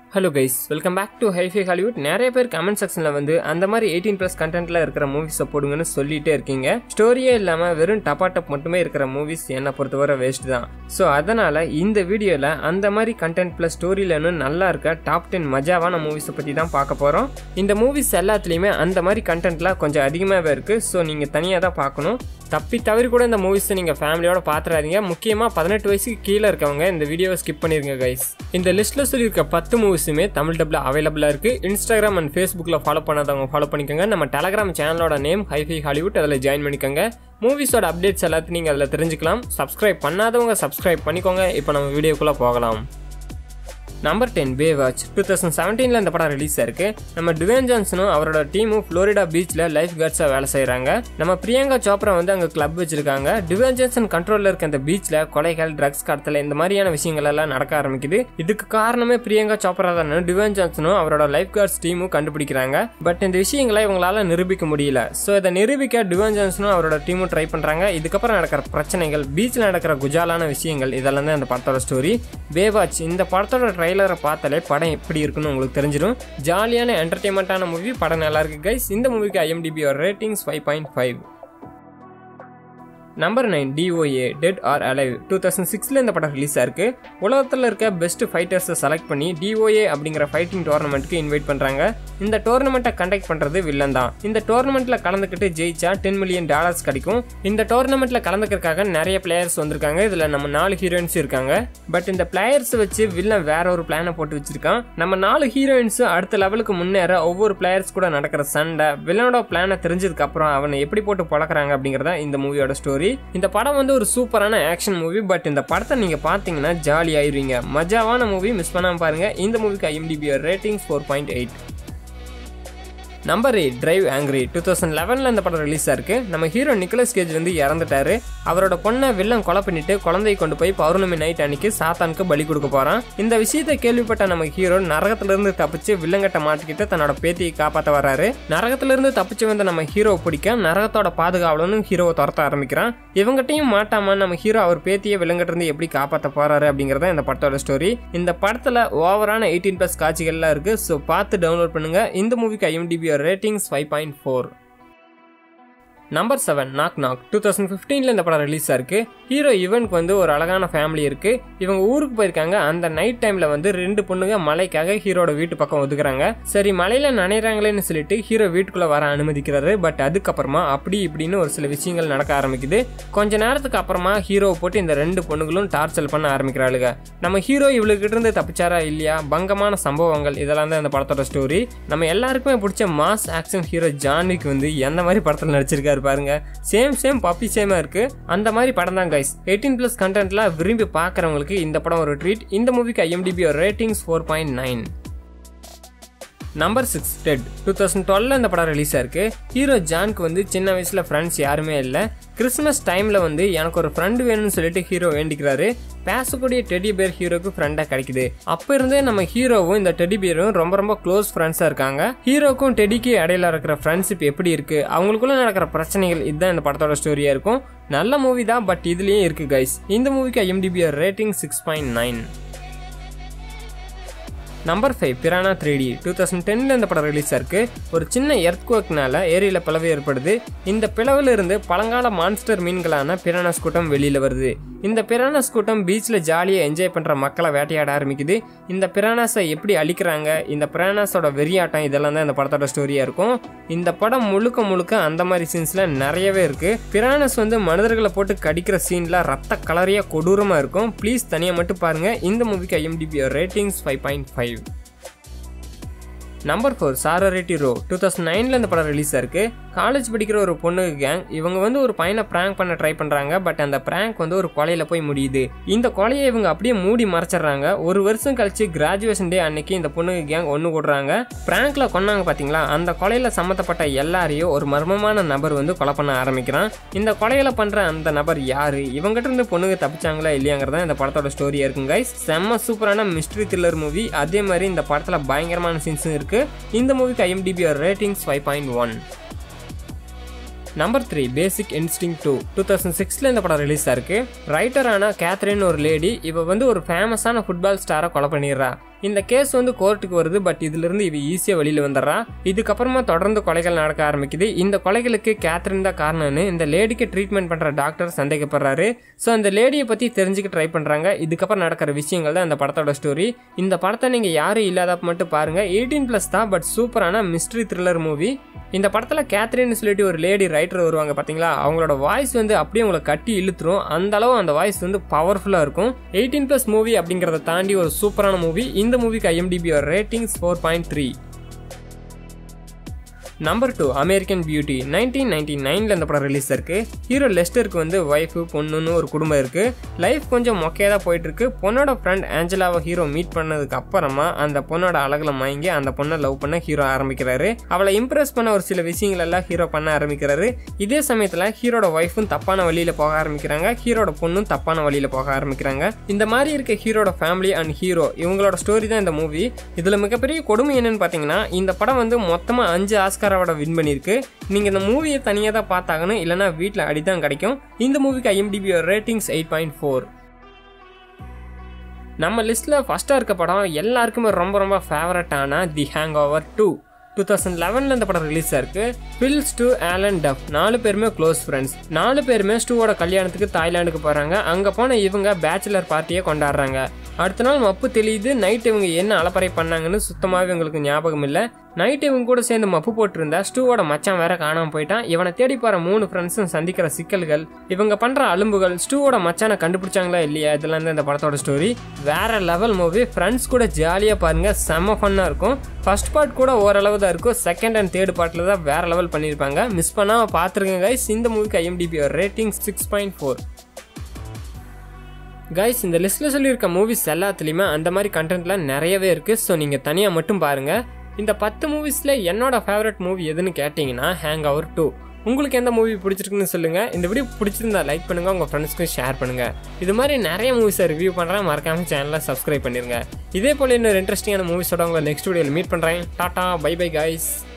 hello guys welcome back to HiFi Hollywood நிறைய பேர் comment செக்ஷனில் வந்து அந்த மாதிரி எயிட்டீன் ப்ளஸ் கண்டென்ட்டில் இருக்கிற மூவிஸை போடுங்கன்னு சொல்லிட்டே இருக்கீங்க ஸ்டோரியே இல்லாமல் வெறும் டப்பா டப் மட்டுமே இருக்கிற மூவிஸ் என்னை பொறுத்தவரை வேஸ்ட் தான் ஸோ அதனால் இந்த வீடியோவில் அந்த மாதிரி கண்டென்ட் ப்ளஸ் ஸ்டோரியிலன்னு நல்லா இருக்க டாப் டென் மஜாவான மூவிஸை பற்றி தான் பார்க்க போகிறோம் இந்த மூவிஸ் எல்லாத்துலேயுமே அந்த மாதிரி கண்டென்ட்லாம் கொஞ்சம் அதிகமாகவே இருக்குது ஸோ நீங்கள் தனியாக தான் பார்க்கணும் தப்பி தவறி கூட இந்த மூவிஸை நீங்கள் ஃபேமிலியோட பார்த்துறாதீங்க முக்கியமாக பதினெட்டு வயசுக்கு கீழே இருக்கவங்க இந்த வீடியோவை ஸ்கிப் பண்ணிருங்க கைஸ் இந்த லிஸ்ட்டில் சொல்லியிருக்க பத்து மூவிஸுமே தமிழ் டப்பில் அவைலபிளாக இருக்குது இன்ஸ்டாகிராம் அண்ட் ஃபேஸ்புக்கில் ஃபாலோ பண்ணாதவங்க ஃபாலோ பண்ணிக்கோங்க நம்ம டெலகிராம் சேனலோட நேம் ஹைஃபை ஹாலிவுட் அதில் ஜாயின் பண்ணிக்கோங்க மூவிஸோட அப்டேட்ஸ் எல்லாத்தையும் நீங்கள் அதில் தெரிஞ்சுக்கலாம் சப்ஸ்கிரைப் பண்ணாதவங்க சப்ஸ்கிரைப் பண்ணிக்கோங்க இப்போ நம்ம வீடியோக்குள்ளே போகலாம் number ten Baywatch two thousand செவன்டீனில் இந்த படம் ரிலீஸ் ஆயிருக்கு நம்ம டுவேன் ஜான்சனும் அவரோட டீமும் ஃப்ளோரிடா பீச்சில் லைஃப் கார்ட்ஸாக வேலை செய்கிறாங்க நம்ம பிரியங்கா சோப்ரா வந்து அங்கே கிளப் வச்சிருக்காங்க டுவேன் ஜான்சன் கண்ட்ரோலில் இருக்க அந்த பீச்சில் கொலைகள் ட்ரக்ஸ் கடத்தல் இந்த மாதிரியான விஷயங்கள் எல்லாம் நடக்க ஆரம்பிக்குது இதுக்கு காரணமே பிரியங்கா சோப்ரா தான் டுவேன் ஜான்சனும் அவரோட லைஃப் கார்ட்ஸ் டீமும் கண்டுபிடிக்கிறாங்க பட் இந்த விஷயங்களை இவங்களால நிரூபிக்க முடியல ஸோ இதை நிரூபிக்க டுவேன் ஜான்சனும் அவரோட டீமும் ட்ரை பண்ணுறாங்க இதுக்கப்புறம் நடக்கிற பிரச்சனைகள் பீச்சில் நடக்கிற குஜாலான விஷயங்கள் இதெல்லாம் தான் இந்த படத்தோட ஸ்டோரி பேவாச் இந்த படத்தோட ட்ரைலரை பார்த்தாலே படம் எப்படி இருக்குன்னு உங்களுக்கு தெரிஞ்சிடும் ஜாலியான என்டர்டைன்மெண்ட்டான மூவி படம் நல்லா இருக்கு கைஸ் இந்த மூவிக்கு IMDb ratings five point five number nine DOA dead or alive two thousand சிக்ஸில் இந்த படம் ரிலீஸ் ஆயிருக்கு உலகத்தில் இருக்க பெஸ்ட் ஃபைட்டர்ஸை செலக்ட் பண்ணி டிஓஏ அப்படிங்கிற ஃபைட்டிங் டோர்னமெண்ட்டுக்கு இன்வைட் பண்ணுறாங்க இந்த டோர்னமெண்ட்டை கண்டக்ட் பண்ணுறது வில்லன் தான் இந்த டோர்னமெண்ட்டில் கலந்துக்கிட்டு ஜெயிச்சா டென் மில்லியன் டாலர்ஸ் கிடைக்கும் இந்த டோர்னமெண்ட்டில் கலந்துக்கிறதுக்காக நிறைய பிளேயர்ஸ் வந்திருக்காங்க இதில் நம்ம நாலு ஹீரோயின்ஸ் இருக்காங்க பட் இந்த பிளேயர்ஸ் வச்சு வில்லன் வேற ஒரு பிளானை போட்டு வச்சிருக்கான் நம்ம நாலு ஹீரோயின்ஸ் அடுத்த லெவலுக்கு முன்னேற ஒவ்வொரு பிளேயர்ஸ் கூட நடக்கிற சண்டை வில்லனோட பிளானை தெரிஞ்சதுக்கு அப்புறம் அவனை எப்படி போட்டு பழக்கிறாங்க அப்படிங்கிறதா இந்த மூவியோட ஸ்டோரி இந்த படம் வந்து ஒரு சூப்பரான ஆக்ஷன் மூவி பட் இந்த படத்தை நீங்க பாத்தீங்கன்னா ஜாலி ஆயிருவீங்க மஜாவான மூவி மிஸ் பண்ணாம பாருங்க இந்த மூவிக்கு IMDb ratings four point eight number eight drive angry two thousand லெவனில் இந்த படம் ரிலீஸ் ஆயிருக்கு நம்ம ஹீரோ நிக்கலஸ் கேஜ் வந்து இறந்துட்டாரு அவரோட பொண்ணை வில்லன் கொலை பண்ணிட்டு குழந்தையை கொண்டு போய் பௌர்ணமி நைட் அன்னைக்கு சாத்தானுக்கு பலி கொடுக்க போறான் இந்த விஷயத்தை கேள்விப்பட்ட நம்ம ஹீரோ நரகத்திலிருந்து தப்பிச்சு வில்லங்கட்ட மாட்டிக்கிட்டு தன்னோட பேத்தியை காப்பாற்ற வராரு நரகத்திலிருந்து தப்பிச்சு வந்த நம்ம ஹீரோவை பிடிக்க நரகத்தோட பாதுகாவலனும் ஹீரோவை துரத்த ஆரம்பிக்கிறான் இவங்ககிட்டயும் மாட்டாம நம்ம ஹீரோ அவர் பேத்தியை வில்லங்கிட்ட இருந்து எப்படி காப்பாற்ற போறாரு அப்படிங்கறத இந்த படத்தோட ஸ்டோரி இந்த படத்துல ஓவரான எயிட்டீன் பிளஸ் காட்சிகள்லாம் இருக்கு ஸோ பார்த்து டவுன்லோட் பண்ணுங்க இந்த மூவிக்கு IMDb ratings five point four number seven knock knock two thousand ஃபிஃப்டீனில் இந்த படம் ரிலீஸ் ஆயிருக்கு ஹீரோ இவனுக்கு வந்து ஒரு அழகான ஃபேமிலி இருக்கு இவங்க ஊருக்கு போயிருக்காங்க அந்த நைட் டைம்ல வந்து ரெண்டு பொண்ணுங்க மலைக்காக ஹீரோட வீட்டு பக்கம் ஒதுக்குறாங்க சரி மலையில நனைறாங்களேன்னு சொல்லிட்டு ஹீரோ வீட்டுக்குள்ள வர அனுமதிக்கிறாரு பட் அதுக்கப்புறமா அப்படி இப்படின்னு ஒரு சில விஷயங்கள் நடக்க ஆரம்பிக்குது கொஞ்ச நேரத்துக்கு அப்புறமா ஹீரோவை போட்டு இந்த ரெண்டு பொண்ணுங்களும் டார்ச்சர் பண்ண ஆரம்பிக்கிறாளுங்க நம்ம ஹீரோ இவளுக்கிட்ட இருந்து தப்பிச்சாரா இல்லையா பங்கமான சம்பவங்கள் இதெல்லாம் தான் இந்த படத்தோட ஸ்டோரி நம்ம எல்லாருக்குமே பிடிச்ச மாஸ் ஆக்ஷன் ஹீரோ ஜான்விக் வந்து எந்த மாதிரி படத்தில் நடிச்சிருக்காரு பாருங்க சேம் சேம் பப்பி சேமா இருக்கு அந்த மாதிரி படம் தான் கைஸ் எயிட்டீன் பிளஸ் கண்டென்ட்ல விரும்பி பார்க்குறவங்களுக்கு இந்த படம் ஒரு ட்ரீட் இந்த மூவிக்கு IMDb ratings four point nine number six Ted two thousand டுவெல்ல இந்த படம் ரிலீஸ் ஆயிருக்கு ஹீரோ ஜான்க்கு வந்து சின்ன வயசுல ஃப்ரெண்ட்ஸ் யாருமே இல்லை கிறிஸ்மஸ் டைம்ல வந்து எனக்கு ஒரு ஃப்ரெண்டு வேணும்னு சொல்லிட்டு ஹீரோ வேண்டிக்கிறாரு பேசக்கூடிய டெடி பேர் ஹீரோக்கு ஃப்ரெண்டாக கிடைக்குது அப்போ இருந்தே நம்ம ஹீரோவும் இந்த டெடி பேரும் ரொம்ப ரொம்ப க்ளோஸ் ஃப்ரெண்ட்ஸாக இருக்காங்க ஹீரோக்கும் டெடிக்கு இடையில இருக்கிற ஃப்ரெண்ட்ஷிப் எப்படி இருக்கு அவங்களுக்குள்ள நடக்கிற பிரச்சனைகள் இதுதான் இந்த படத்தோட ஸ்டோரியா இருக்கும் நல்ல மூவி தான் பட் இதுலயும் இருக்கு கைஸ் இந்த மூவிக்கு IMDb rating six point nine number five piranha three D two thousand டென்னில் இந்த படம் ரிலீஸ் ஆயிருக்கு ஒரு சின்ன எர்த்குவக்னால ஏரியில் பிளவு ஏற்படுது இந்த பிளவுல இருந்து பழங்கால மான்ஸ்டர் மீன்களான பிரானஸ் கூட்டம் வெளியில் வருது இந்த பிரானஸ் கூட்டம் பீச்சில் ஜாலியாக என்ஜாய் பண்ணுற மக்களை வேட்டையாட ஆரம்பிக்குது இந்த பிரானாஸை எப்படி அழிக்கிறாங்க இந்த பிரானாஸோட வெறியாட்டம் இதெல்லாம் தான் இந்த படத்தோட ஸ்டோரியாக இருக்கும் இந்த படம் முழுக்க முழுக்க அந்த மாதிரி சீன்ஸில் நிறையவே இருக்குது பிரானஸ் வந்து மனிதர்களை போட்டு கடிக்கிற சீனில் ரத்த கலரியாக கொடூரமாக இருக்கும் ப்ளீஸ் தனியாக மட்டும் பாருங்கள் இந்த மூவிக்கு IMDb ratings five point five number four sorority row two thousand நைனில் இந்த படம் ரிலீஸ் ஆயிருக்கு காலேஜ் படிக்கிற ஒரு பொண்ணு கேங் இவங்க வந்து ஒரு பையனை ப்ராங்க் பண்ண ட்ரை பண்ணுறாங்க பட் அந்த ப்ராங்க் வந்து ஒரு கொலையில் போய் முடியுது இந்த கொலையை இவங்க அப்படியே மூடி மறைச்சிடுறாங்க ஒரு வருஷம் கழிச்சு கிராஜுவேஷன் டே அன்னைக்கு இந்த பொண்ணு கேங் ஒன்று கூடுறாங்க ப்ராங்க்ல கொன்னாங்க பார்த்தீங்களா அந்த கொலையில் சம்மந்தப்பட்ட எல்லாரையும் ஒரு மர்மமான நபர் வந்து கொலை பண்ண ஆரம்பிக்கிறான் இந்த கொலையில பண்ணுற அந்த நபர் யாரு இவங்ககிட்ட இருந்து பொண்ணுங்க தப்பிச்சாங்களா இல்லையாங்கிறதா இந்த படத்தோட ஸ்டோரியா இருக்கும் கைஸ் செம்ம சூப்பரான மிஸ்ட்ரி த்ரில்லர் மூவி அதே மாதிரி இந்த படத்தில் பயங்கரமான சீன்ஸும் இருக்கு இந்த மூவிக்கு IMDb ratings five point one number three basic instinct two two thousand சிக்ஸில் இந்த படம் ரிலீஸ் ஆயிருக்கு ரைட்டரான கேத்ரின் ஒரு லேடி இவ வந்து ஒரு ஃபேமஸான ஃபுட்பால் ஸ்டாரை கொலை பண்ணிடுறா இந்த கேஸ் வந்து கோர்ட்டுக்கு வருது பட் இதிலிருந்து இவ ஈஸியாக வெளியில் வந்துடுறா இதுக்கப்புறமா தொடர்ந்து கொலைகள் நடக்க ஆரம்பிக்குது இந்த கொலைகளுக்கு கேத்ரின் தான் காரணம்னு இந்த லேடிக்கு ட்ரீட்மெண்ட் பண்ணுற டாக்டர் சந்தேகப்படுறாரு ஸோ அந்த லேடியை பற்றி தெரிஞ்சுக்க ட்ரை பண்ணுறாங்க இதுக்கப்புறம் நடக்கிற விஷயங்கள் தான் இந்த படத்தோட ஸ்டோரி இந்த படத்தை நீங்கள் யாரும் இல்லாதப்ப மட்டும் பாருங்கள் எயிட்டீன் ப்ளஸ் தான் பட் சூப்பரான மிஸ்ட்ரி த்ரில்லர் மூவி இந்த படத்தில் கேத்ரின்னு சொல்லிட்டு ஒரு லேடி ரைட்டர் வருவாங்க பார்த்தீங்களா அவங்களோட வாய்ஸ் வந்து அப்படியே உங்களை கட்டி இழுத்துரும் அந்த அளவு அந்த வாய்ஸ் வந்து பவர்ஃபுல்லாக இருக்கும் எயிட்டீன் ப்ளஸ் மூவி அப்படிங்கிறத தாண்டி ஒரு சூப்பரான மூவி இந்த மூவிக்கு IMDb ratings four point three number two American beauty nineteen ninety நைனில் இந்த படம் ரிலீஸ் இருக்கு ஹீரோ லெஸ்டருக்கு வந்து ஒய்ஃபு பொண்ணுன்னு ஒரு குடும்பம் இருக்கு லைஃப் கொஞ்சம் மொக்கையாக தான் போயிட்டு இருக்கு பொண்ணோட ஃப்ரெண்ட் ஆஞ்சலாவை ஹீரோ மீட் பண்ணதுக்கு அப்புறமா அந்த பொண்ணோட அழகுல மயங்கி அந்த பொண்ணை லவ் பண்ண ஹீரோ ஆரம்பிக்கிறாரு அவளை இம்ப்ரெஸ் பண்ண ஒரு சில விஷயங்கள் எல்லாம் ஹீரோ பண்ண ஆரம்பிக்கிறாரு இதே சமயத்தில் ஹீரோட ஒய்ஃபும் தப்பான வழியில போக ஆரம்பிக்கிறாங்க ஹீரோட பொண்ணும் தப்பான வழியில போக ஆரம்பிக்கிறாங்க இந்த மாதிரி இருக்க ஹீரோட ஃபேமிலி அண்ட் ஹீரோ இவங்களோட ஸ்டோரி தான் இந்த மூவி இதில் மிகப்பெரிய கொடுமை என்னன்னு பார்த்தீங்கன்னா இந்த படம் வந்து மொத்தமாக அஞ்சு ஆஸ்கார் அவார்டை வின் பண்ணியிருக்கு நீங்கள் இந்த மூவியை தனியாக தான் பார்த்தாகணும் இல்லைனா வீட்டில் அடி தான் கிடைக்கும் இந்த மூவிக்கு IMDb ratings eight point four நம்ம லிஸ்ட்டில் ஃபஸ்ட்டாக இருக்க படம் எல்லாருக்குமே ரொம்ப ரொம்ப ஃபேவரட்டான the hangover two two thousand லெவனில் இந்த படம் ரிலீஸ் ஆயிருக்கு பில் ஸ்டூ ஆலன் டஃப் நாலு பேருமே க்ளோஸ் ஃப்ரெண்ட்ஸ் நாலு பேருமே ஸ்டூவோட கல்யாணத்துக்கு தாய்லாந்துக்கு போகிறாங்க அங்கே போன இவங்க பேச்சுலர் பார்ட்டியை கொண்டாடுறாங்க அடுத்த நாள் மப்பு தெளியுது நைட் இவங்க என்ன அலப்பறை பண்ணாங்கன்னு சுத்தமாகவே இவங்களுக்கு ஞாபகம் இல்லை நைட் இவங்க கூட சேர்ந்து மப்பு போட்டிருந்தா ஸ்டூவோட மச்சான் வேற காணாம போயிட்டான் இவனை தேடி போற மூணு ஃப்ரெண்ட்ஸும் சந்திக்கிற சிக்கல்கள் இவங்க பண்ற அலும்புகள் ஸ்டூவோட மச்சானை கண்டுபிடிச்சாங்களா இல்லையா இதெல்லாம் தான் இந்த படத்தோட ஸ்டோரி வேற லெவல் மூவி ஃப்ரெண்ட்ஸ் கூட ஜாலியா பாருங்க செம்ம ஃபன்னா இருக்கும் ஃபர்ஸ்ட் பார்ட் கூட ஓரளவு தான் இருக்கும் செகண்ட் அண்ட் தேர்ட் பார்ட்ல தான் வேற லெவல் பண்ணியிருப்பாங்க மிஸ் பண்ணாம பார்த்துருங்க கைஸ் இந்த மூவிக்கு IMDb rating six point four guys இந்த லிஸ்ட்டில் சொல்லியிருக்க மூவிஸ் எல்லாத்துலேயுமே அந்த மாதிரி கண்டென்ட்லாம் நிறையவே இருக்குது ஸோ நீங்கள் தனியாக மட்டும் பாருங்கள் இந்த பத்து மூவிஸில் என்னோட ஃபேவரட் மூவி எதுன்னு கேட்டிங்கன்னா ஹேங் ஓவர் டூ உங்களுக்கு எந்த மூவி பிடிச்சிருக்குன்னு சொல்லுங்கள் இந்த வீடியோ பிடிச்சிருந்தா லைக் பண்ணுங்கள் உங்கள் ஃப்ரெண்ட்ஸ்க்கும் ஷேர் பண்ணுங்கள் இது மாதிரி நிறைய மூவிஸை ரிவ்யூ பண்ணுறேன் மறக்காமல் சேனலை சப்ஸ்கிரைப் பண்ணிடுங்க இதே போல் இன்னொரு இன்ட்ரெஸ்டிங்கான மூவிஸோட உங்களை நெக்ஸ்ட் வீடியோவில் மீட் பண்ணுறேன் டாட்டா பை பை கைஸ்